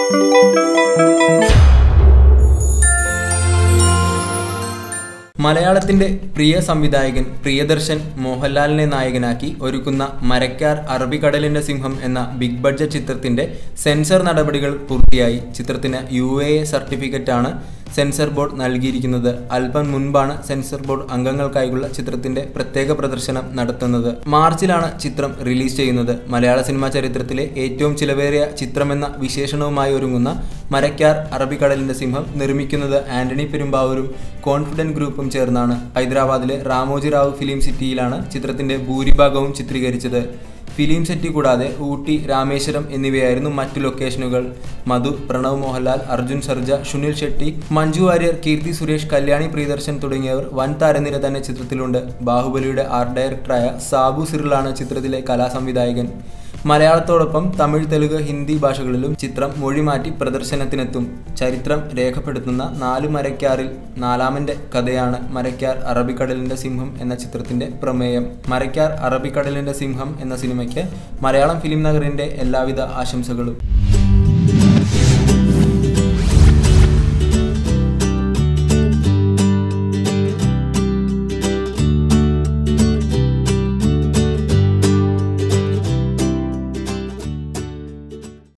മലയാളത്തിന്റെ പ്രിയ സംവിധായകൻ പ്രിയദർശൻ മോഹൻലാലിനെ നായകനാക്കി ഒരുക്കുന്ന മരക്കാർ അറബിക്കടലിന്റെ സിംഹം എന്ന ബിഗ് ബഡ്ജറ്റ് ചിത്രത്തിന്റെ സെൻസർ നടപടികൾ പൂർത്തിയായി ചിത്രത്തിന് യു എ എ സർട്ടിഫിക്കറ്റാണ് സെൻസർ ബോർഡ് നൽകിയിരിക്കുന്നത് അല്പം മുൻപാണ് സെൻസർ ബോർഡ് അംഗങ്ങൾക്കായുള്ള ചിത്രത്തിന്റെ പ്രത്യേക പ്രദർശനം നടത്തുന്നത് മാർച്ചിലാണ് ചിത്രം റിലീസ് ചെയ്യുന്നത് മലയാള സിനിമാ ചരിത്രത്തിലെ ഏറ്റവും ചിലവേറിയ ചിത്രമെന്ന വിശേഷണവുമായി ഒരുങ്ങുന്ന മരക്കാർ അറബിക്കടലിന്റെ സിംഹം നിർമ്മിക്കുന്നത് ആന്റണി പെരുമ്പാവൂരും കോൺഫിഡന്റ് ഗ്രൂപ്പും ചേർന്നാണ് ഹൈദരാബാദിലെ രാമോജി റാവു ഫിലിം സിറ്റിയിലാണ് ചിത്രത്തിന്റെ ഭൂരിഭാഗവും ചിത്രീകരിച്ചത് ഫിലിം സെറ്റ് കൂടാതെ ഊട്ടി രാമേശ്വരം എന്നിവയായിരുന്നു മറ്റു ലൊക്കേഷനുകൾ മധു പ്രണവ് മോഹൻലാൽ അർജുൻ സർജ സുനിൽ ഷെട്ടി മഞ്ജു വാര്യർ കീർത്തി സുരേഷ് കല്യാണി പ്രിയദർശൻ തുടങ്ങിയവർ വൻ താരനിര തന്നെ ചിത്രത്തിലുണ്ട് ബാഹുബലിയുടെ ആർട്ട് ഡയറക്ടറായ സാബു സിറിലാണ് ചിത്രത്തിലെ കലാസംവിധായകൻ മലയാളത്തോടൊപ്പം തമിഴ് തെലുങ്ക് ഹിന്ദി ഭാഷകളിലും ചിത്രം മൊഴിമാറ്റി പ്രദർശനത്തിനെത്തും ചരിത്രം രേഖപ്പെടുത്തുന്ന നാല് മരക്കാറിൽ നാലാമന്റെ കഥയാണ് മരക്കാർ അറബിക്കടലിന്റെ സിംഹം എന്ന ചിത്രത്തിന്റെ പ്രമേയം മരക്കാർ അറബിക്കടലിന്റെ സിംഹം എന്ന സിനിമയ്ക്ക് മലയാളം ഫിലിം നഗറിന്റെ എല്ലാവിധ ആശംസകളും